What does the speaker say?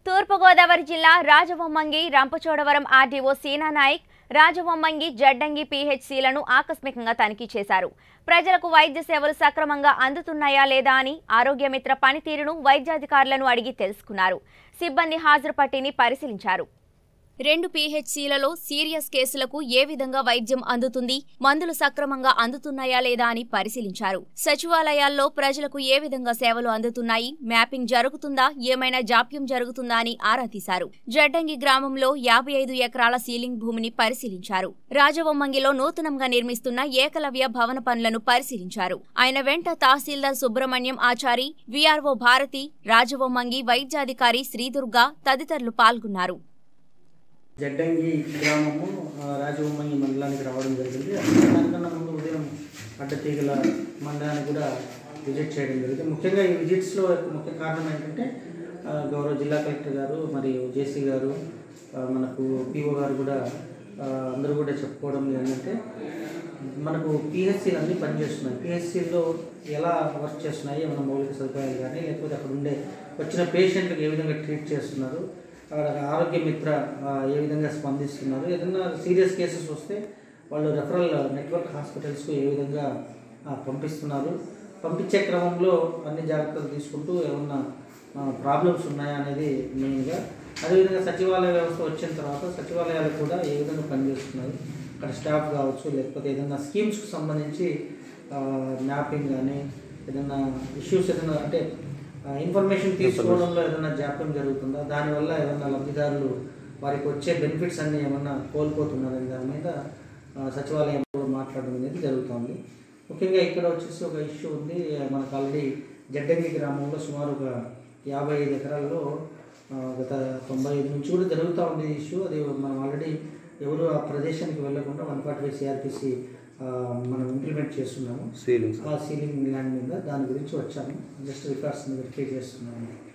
తూర్పుగోదావరి జిల్లా రాజవొమ్మంగి రంపచోడవరం ఆర్డీఓ సీనా నాయక్ రాజవొమ్మంగి జడ్డంగి పీహెచ్సీలను ఆకస్మికంగా తనిఖీ చేశారు ప్రజలకు వైద్య సేవలు సక్రమంగా అందుతున్నాయా లేదా అని ఆరోగ్యమిత్ర పనితీరును వైద్యాధికారులను అడిగి తెలుసుకున్నారు సిబ్బంది హాజరు పట్టిని పరిశీలించారు రెండు పీహెచ్సీలలో సీరియస్ కేసులకు ఏ విధంగా వైద్యం అందుతుంది మందులు సక్రమంగా అందుతున్నాయా లేదా అని పరిశీలించారు సచివాలయాల్లో ప్రజలకు ఏ విధంగా సేవలు అందుతున్నాయి మ్యాపింగ్ జరుగుతుందా ఏమైనా జాప్యం జరుగుతుందా అని ఆరా తీశారు జడ్డంగి గ్రామంలో యాభై ఐదు ఎకరాల సీలింగ్ భూమిని పరిశీలించారు రాజవొమ్మంగిలో నూతనంగా నిర్మిస్తున్న ఏకలవ్య భవన పనులను పరిశీలించారు ఆయన వెంట తహసీల్దార్ సుబ్రహ్మణ్యం ఆచారి వీఆర్ఓ భారతి రాజవొమ్మంగి వైద్యాధికారి శ్రీదుర్గా తదితరులు పాల్గొన్నారు జడ్డంగి గ్రామము ఆ, రాజవొమ్మంగి మండలానికి రావడం జరిగింది దానికన్నా ముందు ఉదయం అడ్డతీగల మండలానికి కూడా విజిట్ చేయడం జరిగింది ముఖ్యంగా ఈ విజిట్స్లో ముఖ్య కారణం ఏంటంటే ఆ, గౌరవ జిల్లా కలెక్టర్ గారు మరియు జేసీ గారు ఆ, మనకు పిఓ గారు కూడా ఆ, అందరూ కూడా చెప్పుకోవడం ఏంటంటే మనకు పిహెచ్సీలు అన్నీ పనిచేస్తున్నాయి పిహెచ్సీల్లో ఎలా వర్క్ చేస్తున్నాయి ఏమైనా మౌలిక సదుపాయాలు కానీ లేకపోతే అక్కడ ఉండే వచ్చిన పేషెంట్కి ఏ విధంగా ట్రీట్ చేస్తున్నారు అక్కడ ఆరోగ్య మిత్ర ఆ, ఏ విధంగా స్పందిస్తున్నారు ఏదైనా సీరియస్ కేసెస్ వస్తే వాళ్ళు రెఫరల్ నెట్వర్క్ హాస్పిటల్స్కు ఏ విధంగా ఆ, పంపిస్తున్నారు పంపించే క్రమంలో అన్ని జాగ్రత్తలు తీసుకుంటూ ఏమన్నా ప్రాబ్లమ్స్ ఉన్నాయా అనేది మెయిన్గా అదేవిధంగా సచివాలయ వ్యవస్థ వచ్చిన తర్వాత సచివాలయాలు కూడా ఏ విధంగా పనిచేస్తున్నారు అక్కడ స్టాఫ్ కావచ్చు లేకపోతే ఏదైనా స్కీమ్స్కి సంబంధించి మ్యాపింగ్ కానీ ఏదైనా ఇష్యూస్ ఏదైనా అంటే ఇన్ఫర్మేషన్ తీసుకోవడంలో ఏదైనా జాప్యం జరుగుతుందా దానివల్ల ఏదైనా లబ్ధిదారులు వారికి వచ్చే బెనిఫిట్స్ అన్నీ ఏమన్నా కోల్పోతున్నారని దాని మీద ఆ, సచివాలయంలో మాట్లాడడం అనేది జరుగుతుంది ముఖ్యంగా ఇక్కడ వచ్చేసి ఒక ఇష్యూ ఉంది మనకు ఆల్రెడీ జడ్డంగి గ్రామంలో సుమారు ఒక యాభై ఐదు ఎకరాల్లో ఆ, గత తొంభై ఐదు నుంచి కూడా జరుగుతూ ఉంది ఈ ఇష్యూ అది మనం ఆల్రెడీ ఎవరు ఆ ప్రదేశానికి వెళ్ళకుండా వన్ ఫార్టీ ఫైవ్ సిఆర్పిసి మనం ఇంప్లిమెంట్ చేస్తున్నాము సీలింగ్ ఆ సీలింగ్ ల్యాండ్ మీద దాని గురించి వచ్చాము జస్ట్ రికార్డ్స్ వెరిఫై చేస్తున్నాము